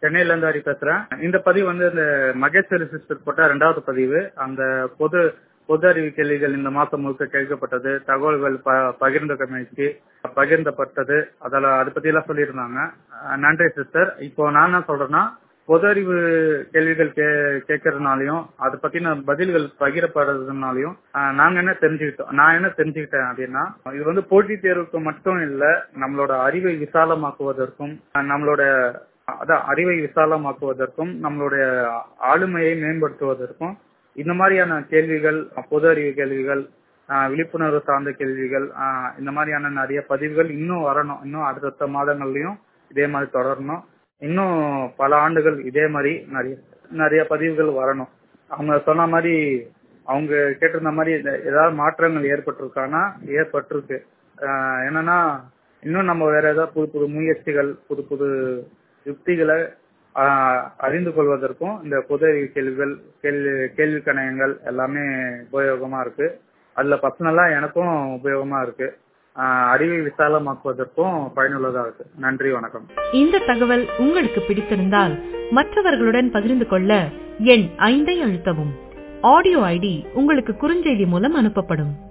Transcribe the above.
சென்னையில இருந்து ஹரி பேசுறேன் இந்த பதிவு வந்து இந்த மகேஸ்வரி சிஸ்டர் போட்ட ரெண்டாவது பதிவு அந்த பொது பொது அறிவு கேள்விகள் இந்த மாசம் முழுக்க கேட்கப்பட்டது தகவல்கள் ப பகிர்ந்தமைக்கு பகிர்ந்தப்பட்டது அதில் அதை பத்தி எல்லாம் சொல்லியிருந்தாங்க அஹ் நன்றி சிஸ்டர் இப்போ நான் என்ன சொல்றேன்னா பொது அறிவு கேள்விகள் கே கேட்கறதுனாலையும் அதை பத்தின பதில்கள் பகிரப்படுறதுனாலையும் அஹ் நாங்க என்ன தெரிஞ்சுக்கிட்டோம் நான் என்ன தெரிஞ்சுக்கிட்டேன் அப்படின்னா இது வந்து போட்டித் தேர்வுக்கு மட்டும் இல்ல நம்மளோட அறிவை விசாலமாக்குவதற்கும் அஹ் நம்மளோட அதான் அறிவை விசாலமாக்குவதற்கும் நம்மளுடைய ஆளுமையை மேம்படுத்துவதற்கும் இந்த மாதிரியான கேள்விகள் பொது அறிவு கேள்விகள் ஆஹ் விழிப்புணர்வு சார்ந்த கேள்விகள் ஆஹ் இந்த மாதிரியான நிறைய பதிவுகள் இன்னும் வரணும் இன்னும் அடுத்தடுத்த மாதங்கள்லயும் இதே மாதிரி தொடரணும் இன்னும் பல ஆண்டுகள் இதே மாதிரி நிறைய நிறைய பதிவுகள் வரணும் அவங்க சொன்ன மாதிரி அவங்க கேட்டிருந்த மாதிரி இந்த- ஏதாவது மாற்றங்கள் ஏற்பட்டிருக்கானா ஏற்பட்டிருக்கு ஆஹ் என்னன்னா இன்னும் நம்ம வேற ஏதாவது புது புது முயற்சிகள் புது புது யுக்திகளை ஆஹ் அறிந்து கொள்வதற்கும் இந்த பொது அறிவு கேள்விகள் கேள்வி கேள்வி கணையங்கள் எல்லாமே உபயோகமா இருக்கு அதுல பர்சனலா எனக்கும் உபயோகமா இருக்கு ஆஹ் அறிவை விசாலமாக்குவதற்கும் பயனுள்ளதா இருக்கு நன்றி வணக்கம் இந்த தகவல் உங்களுக்கு பிடித்திருந்தால் மற்றவர்களுடன் பகிர்ந்து கொள்ள எண் ஐந்தை அழுத்தவும் ஆடியோ ஐடி உங்களுக்கு குறுஞ்செய்தி மூலம் அனுப்பப்படும்